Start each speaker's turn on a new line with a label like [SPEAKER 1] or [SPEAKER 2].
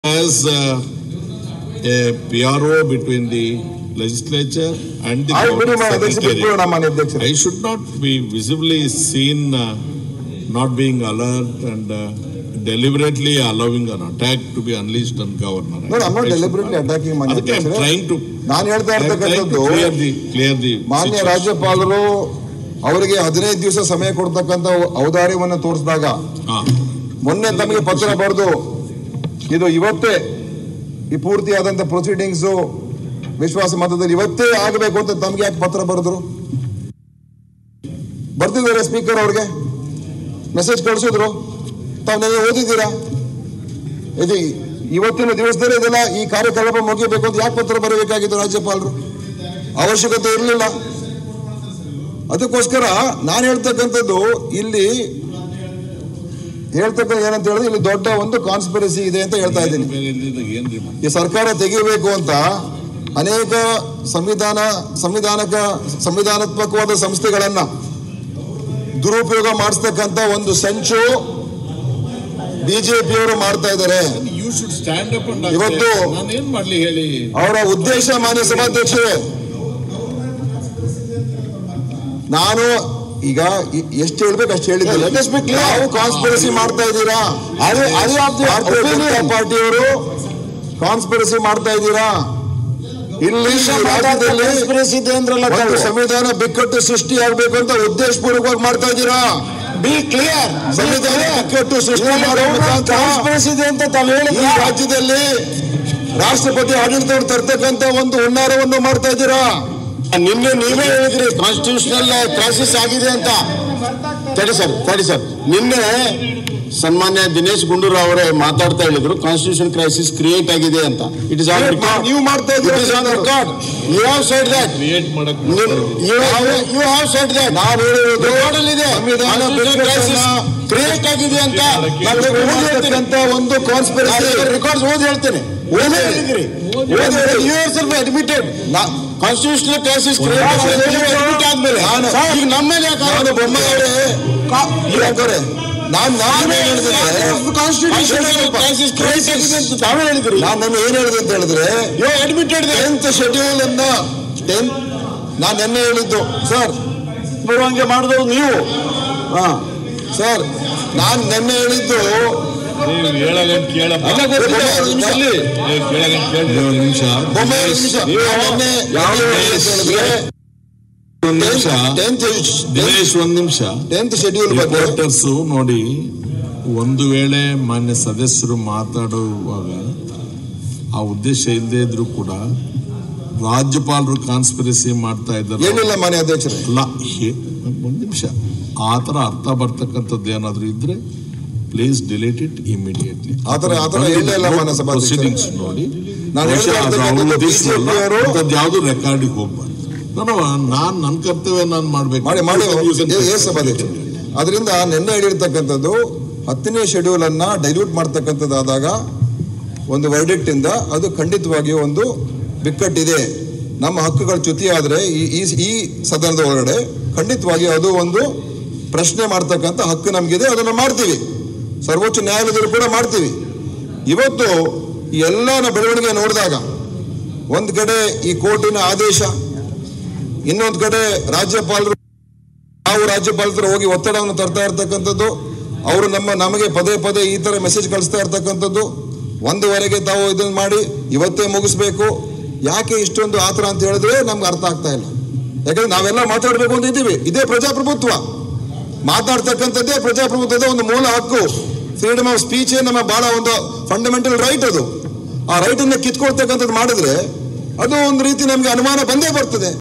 [SPEAKER 1] as uh, a PRO between the legislature and the
[SPEAKER 2] ಆಯ್ತು ಬಿಡಿ
[SPEAKER 1] government
[SPEAKER 2] ಮಾನ್ಯ ಅಧ್ಯಕ್ಷ
[SPEAKER 1] secretariat.
[SPEAKER 2] ಬಿಟ್ಬಿಡೋಣ ಮಾನ್ಯ ಅಧ್ಯಕ್ಷರೇ
[SPEAKER 1] I should not be visibly seen uh, not being alert and uh, deliberately allowing an attack to be unleashed on governor.
[SPEAKER 2] No, I'm not
[SPEAKER 1] I should
[SPEAKER 2] deliberately attacking ಮಾನ್ಯ
[SPEAKER 1] ಅದಕ್ಕೆ I'm
[SPEAKER 2] ಅಧ್ಯಕ್ಷರೇ.
[SPEAKER 1] trying to,
[SPEAKER 2] ನಾನು ಹೇಳ್ತಾ
[SPEAKER 1] I'm trying to
[SPEAKER 2] ಇರ್ತಕ್ಕಂಥದ್ದು
[SPEAKER 1] clear the, clear the
[SPEAKER 2] ಮಾನ್ಯ
[SPEAKER 1] situation.
[SPEAKER 2] ರಾಜ್ಯಪಾಲರು ಅವರಿಗೆ ಹದಿನೈದು ದಿವಸ ಸಮಯ ಕೊಡ್ತಕ್ಕಂಥ ಔದಾರ್ಯವನ್ನು ತೋರಿಸಿದಾಗ
[SPEAKER 1] ಹಾ.
[SPEAKER 2] ಮೊನ್ನೆ ತಮಗೆ ಪತ್ರ ಬರೆದು ಇದು ಇವತ್ತೇ ಈ ಪೂರ್ತಿಯಾದಂತ ಪ್ರೊಸೀಡಿಂಗ್ಸ್ ವಿಶ್ವಾಸ ಮತದಲ್ಲಿ ಇವತ್ತೇ ಆಗಬೇಕು ಅಂತ ತಮಗೆ ಯಾಕೆ ಪತ್ರ ಬರೆದ್ರು ಬರ್ತಿದ್ದಾರೆ ಸ್ಪೀಕರ್ ಅವ್ರಿಗೆ ಮೆಸೇಜ್ ಕಳಿಸಿದ್ರು ತಾವು ನನಗೆ ಓದಿದ್ದೀರಾ ಇದು ಇವತ್ತಿನ ದಿವಸದಲ್ಲಿ ಇದೆಲ್ಲ ಈ ಕಾರ್ಯಕ್ರಮ ಮುಗಿಬೇಕು ಅಂತ ಯಾಕೆ ಪತ್ರ ಬರಬೇಕಾಗಿತ್ತು ರಾಜ್ಯಪಾಲರು ಅವಶ್ಯಕತೆ ಇರಲಿಲ್ಲ ಅದಕ್ಕೋಸ್ಕರ ನಾನು ಹೇಳ್ತಕ್ಕಂಥದ್ದು ಇಲ್ಲಿ ಹೇಳ್ತಕ್ಕ ಏನಂತ ಹೇಳಿದ್ರೆ ಇಲ್ಲಿ ದೊಡ್ಡ ಒಂದು ಕಾನ್ಸ್ಪಿರಸಿ ಇದೆ ಅಂತ ಹೇಳ್ತಾ ಇದ್ದೀನಿ
[SPEAKER 1] ಬೇರೆ ಇಲ್ದಿದ್ದಾಗ ಏನ್ರಿ ಮತ್ತೆ?
[SPEAKER 2] ಈ ಸರ್ಕಾರ ತೆಗಿಬೇಕು ಅಂತ ಅನೇಕ ಸಂವಿಧಾನ ಸಂವಿಧಾನಕ ಸಂವಿಧಾನಾತ್ಮಕವಾದ ಸಂಸ್ಥೆಗಳನ್ನ ದುರುಪಯೋಗ ಮಾಡಿಸ್ತಕ್ಕಂಥ ಒಂದು ಸಂಚು ಬಿಜೆಪಿಯವರು ಮಾಡ್ತಾ ಇದ್ದಾರೆ
[SPEAKER 1] You should stand up and
[SPEAKER 2] ಇವತ್ತು-
[SPEAKER 1] ನಾನೇನ್ ಮಾಡ್ಲಿ ಹೇಳಿ
[SPEAKER 2] ಅವರ ಉದ್ದೇಶ ಮಾನ್ಯ ಸಭಾಧ್ಯಕ್ಷರೇ ನಾನು ಈಗ ಇ- ಎಷ್ಟು ಹೇಳ್ಬೇಕು ಅಷ್ಟು ಹೇಳಿದ್ದೆ ನಾವು ಕಾನ್ಸ್ಪಿರಸಿ ಮಾಡ್ತಾ ಇದ್ದೀರಾ
[SPEAKER 3] ಅದು- ಅದು of the
[SPEAKER 2] ಭಾರತೀಯ ಜನತಾ
[SPEAKER 3] opinion.
[SPEAKER 2] ಪಾರ್ಟಿಯವರು ಕಾನ್ಸ್ಪಿರಸಿ ಮಾಡ್ತಾ ಇದ್ದೀರಾ ಇಲ್ಲಿ ಈ ರಾಜ್ಯದಲ್ಲಿ
[SPEAKER 3] ಕಾನ್ಸ್ಪಿರಸಿ ಇದೆ ಅಂದ್ರಲ್ಲ
[SPEAKER 2] ಒಂದು ಸಂವಿಧಾನ ಬಿಕ್ಕಟ್ಟು ಸೃಷ್ಟಿ ಆಗ್ಬೇಕು ಅಂತ ಉದ್ದೇಶಪೂರ್ವಕವಾಗಿ ಮಾಡ್ತಾ ಇದ್ದೀರಾ
[SPEAKER 3] ಬಿ ಕ್ಲಿಯರ್
[SPEAKER 2] ಸಂವಿಧಾನ ಬಿಕ್ಕಟ್ಟು ಸೃಷ್ಟಿ ಮಾಡುವ ಮುಖಾಂತರ
[SPEAKER 3] ಕಾನ್ಸ್ಪಿರಸಿ ಇದೆ ಅಂತ ತಾವು
[SPEAKER 2] ಈ
[SPEAKER 3] ಹೇಳಿದ್ರೆ
[SPEAKER 2] ರಾಜ್ಯದಲ್ಲಿ ರಾಷ್ಟ್ರಪತಿ ಆಡಳಿತವನ್ನು ತರ್ತಕ್ಕಂಥ ಒಂದು ಹುನ್ನಾರವನ್ನು ಮಾಡ್ತಾ ಇದ್ದೀರಾ
[SPEAKER 3] ನಿನ್ನೆ ನೀವೇ ಹೇಳಿದ್ರಿ ಕಾನ್ಸ್ಟಿಟ್ಯೂಷನಲ್ ಕ್ರೈಸಿಸ್ ಆಗಿದೆ ಅಂತ ತಡಿ ಸರ್ ತಡಿ ಸರ್ ನಿನ್ನೆ ಸನ್ಮಾನ್ಯ ದಿನೇಶ್ ಗುಂಡೂರಾವ್ ಅವರೇ ಮಾತಾಡ್ತಾ ಹೇಳಿದ್ರು ಕಾನ್ಸ್ಟಿಟ್ಯೂಷನ್ ಕ್ರೈಸಿಸ್ ಕ್ರಿಯೇಟ್ ಆಗಿದೆ ಅಂತ ಇಟ್ ಇಸ್ ಆನ್ ರೆಕಾರ್ಡ್
[SPEAKER 2] ನೀವು ಮಾಡ್ತಾ
[SPEAKER 3] ಇಟ್ ಇಸ್ ಆನ್
[SPEAKER 2] ಇದ್ದೀರಾ
[SPEAKER 3] record you have said that
[SPEAKER 1] create ಮಾಡಕ್
[SPEAKER 3] ಯು ಹ್ಯಾವ್ ಸೈಡ್ ದಟ್
[SPEAKER 2] ನಾವು ಹೇಳಿರೋದು
[SPEAKER 3] ರೆಕಾರ್ಡ್ ಇದೆ
[SPEAKER 2] ಸಂವಿಧಾನ
[SPEAKER 3] ಕ್ರೈಸಿಸ್ ಕ್ರಿಯೇಟ್ ಆಗಿದೆ ಅಂತ
[SPEAKER 2] ಮತ್ತೆ ಓದಿರ್ತಕ್ಕಂಥ ಒಂದು ಕಾನ್ಸ್ಪಿರಸಿ
[SPEAKER 3] ರೆಕಾರ್ಡ್ಸ್ ಓದಿ ಹೇಳ್ತೇನೆ ಓದಿ ಹೇಳಿದ್ರಿ you self admitted constitutional crisis create admit ಆದ್ಮೇಲೆ
[SPEAKER 2] ನಾನು-
[SPEAKER 3] ಈಗ ನಮ್ಮ ಮೇಲೆ ಯಾಕೆ
[SPEAKER 2] ನಾನು
[SPEAKER 3] ಆರೋಪ?
[SPEAKER 2] ಬೊಮ್ಮಾಯಿಯವರೇ ಯಾಕಂದ್ರೆ ನಾನು ನಾನು ಏನ್ ಹೇಳಿದ್ರೆ
[SPEAKER 3] ಕಾನ್ಸ್ಟಿಟ್ಯೂಷನಲ್ ಕ್ರೈಸಿಸ್ ಕ್ರಿಯೇಟ್ ಆಗಿದೆ ಅಂತ ತಾವೇ ಹೇಳಿದ್ರಿ
[SPEAKER 2] ನಾನು ನನ್ನ ಏನ್ ಹೇಳಿದೆ ಅಂತ ಹೇಳಿದ್ರೆ
[SPEAKER 3] ಯು ಅಡ್ಮಿಟೆಡ್
[SPEAKER 2] ಟೆಂತ್ ಶೆಡ್ಯೂಲ್ ಅನ್ನ ಟೆಂತ್ ನಾನು ನಿನ್ನೆ ಹೇಳಿದ್ದು ಸರ್
[SPEAKER 3] ಬರುವಂಗೆ ಮಾಡಿದವರು ನೀವು ಹಾ
[SPEAKER 2] ಸರ್ ನಾನು ನಿನ್ನೆ ಹೇಳಿದ್ದು
[SPEAKER 1] ನೀವು ಹೇಳಗಂಟ್ ಕೇಳಪ್ಪ
[SPEAKER 3] ಅಲ್ಲ ಗೊತ್ತಿಲ್ಲ, ಒಂದು ನಿಮಿಷ ಇಲ್ಲಿ.
[SPEAKER 1] ನೀವು ಕೇಳಗಂಟ್ ಕೇಳಿ ಒಂದು ನಿಮಿಷ
[SPEAKER 2] ಬೊಮ್ಮಾಯಿ ಒಂದು ನಿಮಿಷ ನಾನು ನಿನ್ನೆ ಯಾವ್ದು ಹೇಳಿದ್ರೆ
[SPEAKER 1] ಒಂದು ನಿಮಿಷ
[SPEAKER 2] ಟೆಂತ್
[SPEAKER 1] ದಿನೇಶ್ ಒಂದ್ ನಿಮಿಷ
[SPEAKER 2] ಟೆಂತ್ ಶೆಡ್ಯೂಲ್ ಬಗ್ಗೆ
[SPEAKER 1] ರಿಪೋರ್ಟರ್ಸ್ ನೋಡಿ ಒಂದು ವೇಳೆ ಮಾನ್ಯ ಸದಸ್ಯರು ಮಾತಾಡುವಾಗ ಆ ಉದ್ದೇಶ ಇಲ್ಲದೆ ಇದ್ರು ಕೂಡ ರಾಜ್ಯಪಾಲರು ಕಾನ್ಸ್ಪಿರಸಿ ಮಾಡ್ತಾ ಇದ್ದಾರೆ
[SPEAKER 2] ಏನಿಲ್ಲ ಮಾನ್ಯ ಅಧ್ಯಕ್ಷರೇ
[SPEAKER 1] ಅಲ್ಲ ಹೇ- ಒಂದ್ ನಿಮಿಷ ಆ ತರ ಅರ್ಥ ಬರ್ತಕ್ಕಂಥದ್ದು ಏನಾದ್ರು ಇದ್ರೆ ಪ್ಲೀಸ್ ಡಿಲೀಟ್ ಇಟ್ ಇಮಿಡಿಯೇಟ್ಲಿ
[SPEAKER 2] ಆ ಥರ- ಆ ಥರ ಹೇಳೇ ಇಲ್ಲ ಮಾನ್ಯ ಸಭಾಧ್ಯಕ್ಷರೇ.
[SPEAKER 1] ಪ್ರೊಸೀಡಿಂಗ್ಸ್ ನೋಡಿ
[SPEAKER 2] ನಾನು
[SPEAKER 1] ಬಹುಶಃ
[SPEAKER 2] ಹೇಳ್ತಾ
[SPEAKER 1] ಅದು ಅವ್ರ
[SPEAKER 2] ಇರ್ತಕ್ಕಂಥದ್ದು
[SPEAKER 1] ಉದ್ದೇಶ ಅಲ್ಲ.
[SPEAKER 2] BJP ಯವರು-
[SPEAKER 1] ಅಂಥದ್ದು ಯಾವ್ದು ರೆಕಾರ್ಡಿಗೆ ಹೋಗ್ಬಾರ್ದು ನಾನು ನಾನ್ ನನ್ನ ಕರ್ತವ್ಯ ನಾನು ಮಾಡ್ಬೇಕು
[SPEAKER 2] ಮಾಡಿ ಮಾಡಿ
[SPEAKER 1] You can-
[SPEAKER 2] ಏ- ಏ ಸಭಾಧ್ಯಕ್ಷ ಅದರಿಂದ ನಿನ್ನೆ ಹೇಳಿರ್ತಕ್ಕಂಥದ್ದು ಹತ್ತನೇ ಶೆಡ್ಯೂಲ್ ಅನ್ನ ಡೈಲ್ಯೂಟ್ ಮಾಡ್ತಕ್ಕಂಥದ್ದಾದಾಗ ಒಂದು ವರ್ಡಿಕ್ಟ್ ಇಂದ ಅದು ಖಂಡಿತವಾಗಿಯೂ ಒಂದು ಬಿಕ್ಕಟ್ಟಿದೆ ನಮ್ಮ ಹಕ್ಕುಗಳು ಚ್ಯುತಿ ಆದ್ರೆ ಈ ಈ- ಈ ಸದನದ ಒಳಗಡೆ ಖಂಡಿತವಾಗಿ ಅದು ಒಂದು ಪ್ರಶ್ನೆ ಮಾಡ್ತಕ್ಕಂಥ ಹಕ್ಕು ನಮಗಿದೆ ಅದನ್ನು ಮಾಡ್ತೀವಿ ಸರ್ವೋಚ್ಚ ನ್ಯಾಯಾಲಯದಲ್ಲಿ ಕೂಡ ಮಾಡ್ತೀವಿ ಇವತ್ತು ಈ ಎಲ್ಲ ಬೆಳವಣಿಗೆ ನೋಡಿದಾಗ ಒಂದು ಕಡೆ ಈ ಕೋರ್ಟಿನ ಆದೇಶ ಇನ್ನೊಂದು ಕಡೆ ರಾಜ್ಯಪಾಲರು ನಾವು ರಾಜ್ಯಪಾಲರ ಹತ್ರ ಹೋಗಿ ಒತ್ತಡವನ್ನು ತರ್ತಾ ಇರ್ತಕ್ಕಂಥದ್ದು ಅವರು ನಮ್ಮ ನಮಗೆ ಪದೇ ಪದೇ ಈ ತರ ಮೆಸೇಜ್ ಕಳಿಸ್ತಾ ಇರ್ತಕ್ಕಂಥದ್ದು ಒಂದುವರೆಗೆ ತಾವು ಇದನ್ನ ಮಾಡಿ ಇವತ್ತೇ ಮುಗಿಸ್ಬೇಕು ಯಾಕೆ ಇಷ್ಟೊಂದು ಆತರ ಅಂತ ಹೇಳಿದ್ರೆ ನಮ್ಗೆ ಅರ್ಥ ಆಗ್ತಾ ಇಲ್ಲ ಯಾಕಂದ್ರೆ ನಾವೆಲ್ಲ ಮಾತಾಡಬೇಕು ಅಂತ ಇದ್ದೀವಿ ಇದೇ ಪ್ರಜಾಪ್ರಭುತ್ವ ಮಾತಾಡ್ತಕ್ಕಂಥದ್ದೇ ಪ್ರಜಾಪ್ರಭುತ್ವದ ಒಂದು ಮೂಲ ಹಕ್ಕು ಫ್ರೀಡಮ್ ಆಫ್ ಸ್ಪೀಚ್ ನಮ್ಮ ಬಹಳ ಒಂದು ಫಂಡಮೆಂಟಲ್ ರೈಟ್ ಅದು ಆ ರೈಟ್ ಅನ್ನ ಕಿತ್ಕೊಳ್ತಕ್ಕಂಥದ್ದು ಮಾಡಿದ್ರೆ ಅದು ಒಂದು ರೀತಿ ನಮ್ಗೆ ಅನುಮಾನ ಬಂದೇ ಬರ್ತದೆ